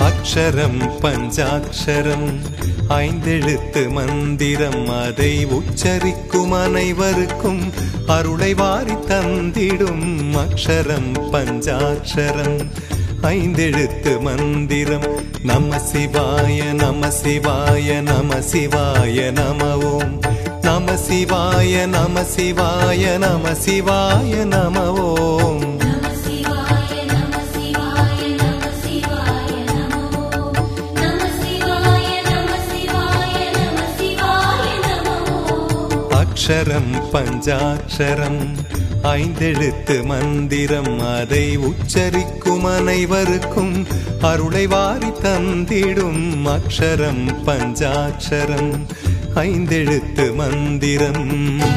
அக்ஷரம் பஞ்சாட்சரம் ஐந்தெழுத்து மந்திரம் அதை உச்சரிக்கும் அனைவருக்கும் அருளை வாரி தந்திடும் அக்ஷரம் பஞ்சாட்சரம் ஐந்தெழுத்து மந்திரம் நம சிவாய நம சிவாய நம சிவாய நம ஓம் நம சிவாய நம சிவாய நம சிவாய நம ஓம் நம சிவாய நம சிவாய நம சிவாய நமோ நம சிவாய நம சிவாய நம சிவாய நமோ அக்ஷரம் பஞ்சாட்சரம் ஐந்தெழுத்து மந்திரம் அதை உச்சரிக்கும் அனைவருக்கும் அருளை வாரி தந்திடும் அக்ஷரம் பஞ்சாட்சரம் ஐந்தெழுத்து மந்திரம்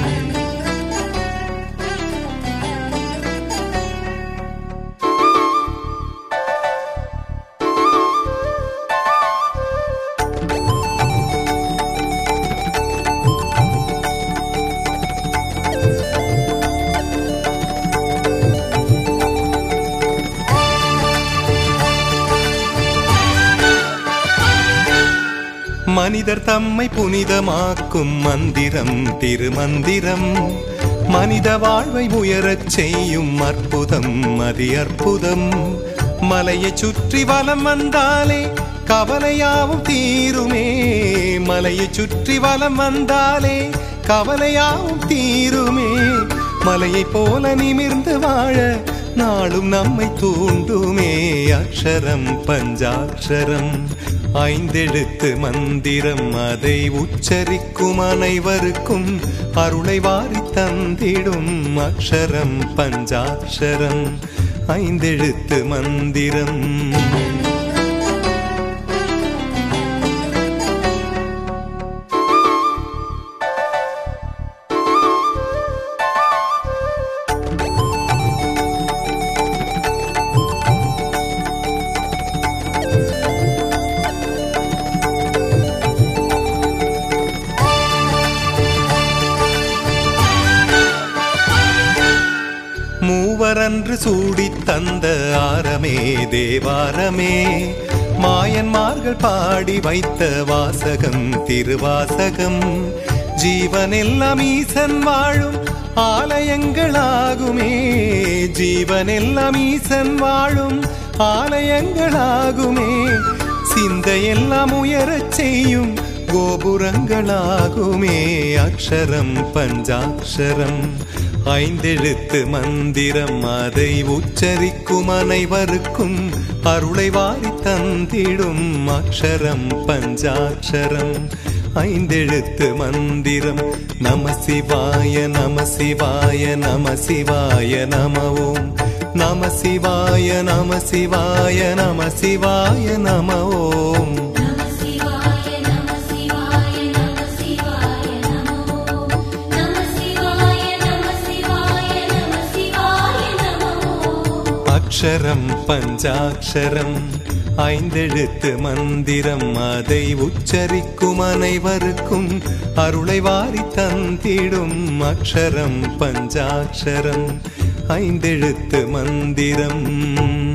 மனிதர் தம்மை புனிதமாக்கும் மந்திரம் திருமந்திரம் மனித வாழ்வை உயரச் செய்யும் அற்புதம் அதி அற்புதம் மலையைச் சுற்றி வலம் வந்தாலே கவலையாவும் தீருமே மலையைச் சுற்றி வலம் வந்தாலே கவலையாவும் தீருமே மலையைப் போல நிமிர்ந்து வாழ நாளும் நம்மை தூண்டுமே அக்ஷரம் பஞ்சாட்சரம் ஐந்தெழுத்து மந்திரம் அதை உச்சரிக்கும் அனைவருக்கும் அருளை வாரி தந்திடும் அக்ஷரம் பஞ்சாட்சரம் ஐந்தெழுத்து மந்திரம் மூவரன்று சூடித் தந்த ஆரமே தேவாரமே மாயன்மார்கள் பாடி வைத்த வாசகம் திருவாசகம் ஜீவனெல்லாம் ஈசன் வாழும் ஆலயங்களாகுமே ஜீவனெல்லாம் ஈசன் வாழும் ஆலயங்களாகுமே சிந்தையெல்லாம் உயரச் செய்யும் கோபுரங்களாகுமே அக்ஷரம் பஞ்சாட்சரம் ஐந்தெழுத்து மந்திரம் அதை உச்சரிக்கும் அனைவருக்கும் அருளை வாரி தந்திடும் அக்ஷரம் பஞ்சாட்சரம் ஐந்தெழுத்து மந்திரம் நம சிவாய நம சிவாய நம சிவாய நம ஓம் நம சிவாய நம சிவாய நம சிவாய நம ஓம் நம சிவாய நம சிவாய நம சிவாய நமோ நம சிவாய நம சிவாய நம சிவாய நமோ அக்ஷரம் பஞ்சாட்சரம் ஐந்தெழுத்து மந்திரம் அதை உச்சரிக்கும் அனைவருக்கும் அருளை வாரி தந்திடும் அக்ஷரம் பஞ்சாட்சரம் ஐந்தெழுத்து மந்திரம்